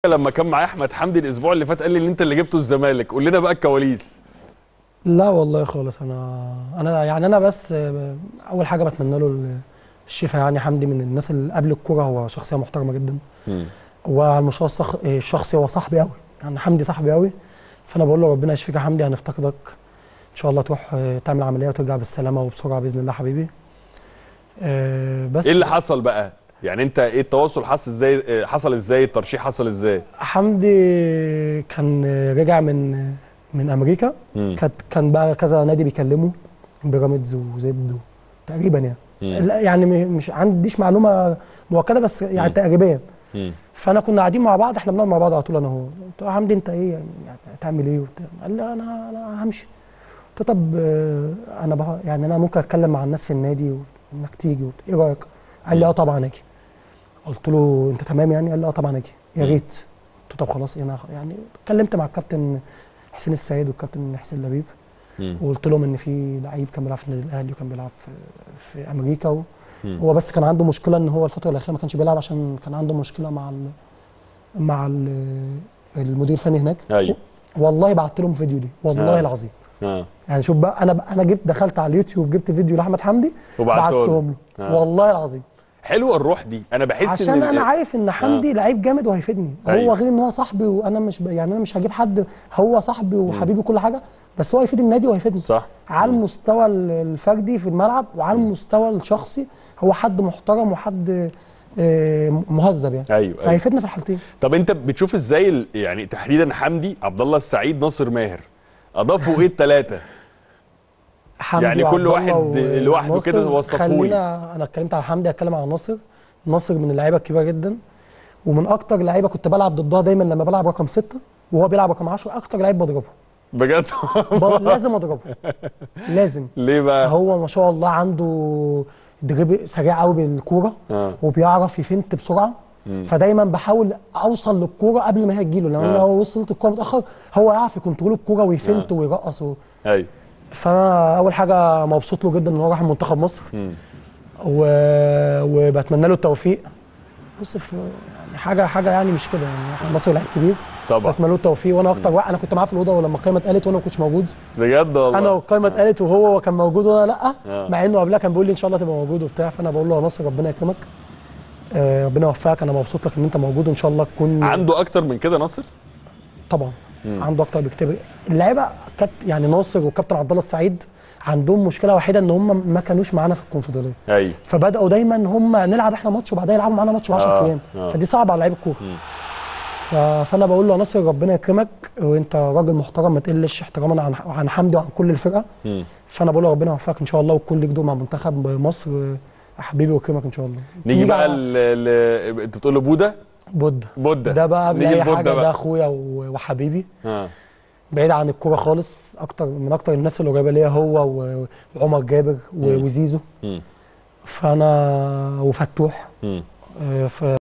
لما كان معايا احمد حمدي الاسبوع اللي فات قال لي ان انت اللي جبته الزمالك قول لنا بقى الكواليس لا والله خالص انا انا يعني انا بس اول حاجه بتمنى له الشفاء يعني حمدي من الناس اللي قبل الكوره هو شخصيه محترمه جدا وعلى المستوى الصخ- الشخصي هو صاحبي قوي يعني حمدي صاحبي قوي فانا بقول له ربنا يشفيك يا حمدي هنفتقدك ان شاء الله تروح تعمل عمليه وترجع بالسلامه وبسرعه باذن الله حبيبي آه، بس ايه اللي حصل بقى يعني انت ايه التواصل حصل ازاي اه، حصل ازاي الترشيح حصل ازاي حمدي كان رجع من من امريكا مم. كانت كان بقى كذا نادي بيكلمه بيراميدز وزد و- تقريبا يعني مم. لا، يعني م- مش عنديش معلومه مؤكده بس يعني مم. تقريبا مم. فانا كنا قاعدين مع بعض احنا بنقعد مع بعض على طول انا وهو قلت له يا حمدي انت ايه يعني هتعمل ايه وبتاع قال لي انا انا همشي قلت له طب آه، انا بقى يعني انا ممكن اتكلم مع الناس في النادي وانك تيجي وبتاع. ايه رايك؟ قال لي اه طبعا اجي قلت له انت تمام يعني؟ قال لي اه طبعا اجي يا مم. ريت قلت له طب خلاص انا يعني اتكلمت مع الكابتن حسين السيد والكابتن حسين لبيب مم. وقلت لهم ان في لعيب كان بيلعب في النادي الاهلي وكان بيلعب في في امريكا و... مم. هو بس كان عنده مشكله ان هو الفتره الاخيره ما كانش بيلعب عشان كان عنده مشكله مع ال... مع ال... المدير الفني هناك ايوه والله بعت لهم فيديو ليه والله آه. العظيم اه يعني شوف بقى انا انا جبت دخلت على اليوتيوب جبت فيديو لاحمد حمدي وبعتهم له. بعتهم له آه. والله العظيم حلوه الروح دي انا بحس عشان ان انا عارف ان حمدي لعيب جامد وهيفيدني أيوة. هو غير ان هو صاحبي وانا مش ب... يعني انا مش هجيب حد هو صاحبي وحبيبي وكل حاجه بس هو هيفيد النادي وهيفيدني صح على المستوى ال- الفردي في الملعب وعلى المستوى الشخصي هو حد محترم وحد آه، مهذب يعني ايوه, أيوة. فهيفيدنا في الحالتين طب انت بتشوف ازاي ال- يعني تحديدا حمدي عبد الله السعيد ناصر ماهر اضافوا ايه الثلاثه حمدي يعني كل وعبد الله واحد لوحده وناصر. كده وصفهولي. خلينا انا اتكلمت على حمدي هتكلم على ناصر ناصر من اللعيبه الكبيره جدا ومن اكتر لعيبه كنت بلعب ضدها دايما لما بلعب رقم ستة وهو بيلعب رقم 10 اكتر لعيب بضربه بجد ب- لازم اضربه لازم ليه بقى هو ما شاء الله عنده دريب سريع قوي بالكوره اه وبيعرف يفنت بسرعه فدايما بحاول اوصل للكوره قبل ما هي تجيله لان آه. لو وصلت الكوره متاخر هو يعرف يكنترول الكوره ويفنت ويرقص و... ايوه فانا اول حاجه مبسوط له جدا ان هو راح منتخب مصر مم. و... وبتمنى له التوفيق بص في يعني حاجه حاجه يعني مش كده يعني مصر لعيب كبير طبعا بتمنى له التوفيق وانا اكتر واحد انا كنت معاه في الاوضه ولما القايمه اتقالت وانا ما كنتش موجود بجد والله انا والقايمه اتقالت وهو كان موجود وانا لا آه. مع انه قبلها كان بيقول لي ان شاء الله تبقى موجود وبتاع فانا بقول له يا ناصر ربنا يكرمك آه ربنا يوفقك انا مبسوط لك ان انت موجود وان شاء الله تكون عنده اكتر من كده ناصر طبعا عنده اكتر بكتير اللعيبه كانت يعني ناصر والكابتن عبد الله السعيد عندهم مشكله وحيده ان هم ما كانوش معانا في الكونفدراليه ايوه فبداوا دايما هم نلعب احنا ماتش وبعدين يلعبوا معانا ماتش ب 10 آه، ايام آه. فدي صعبه على لعيب الكوره ف... فانا بقول له يا ناصر ربنا يكرمك وانت راجل محترم ما تقلش احتراما عن عن حمدي وعن كل الفرقه مم. فانا بقول له ربنا يوفقك ان شاء الله وتكون ليك دور مع منتخب مصر يا حبيبي ويكرمك ان شاء الله نيجي بقى على ل... ل... انت بتقول له بوده بودة بودة ده بقى قبل نيجي اي لبودة حاجه بقى. ده اخويا و- وحبيبي اه بعيد عن الكوره خالص اكتر من اكتر الناس اللي قريبه ليا هو و- وعمر جابر و- وزيزو مم. فانا وفتوح مم. آه، ف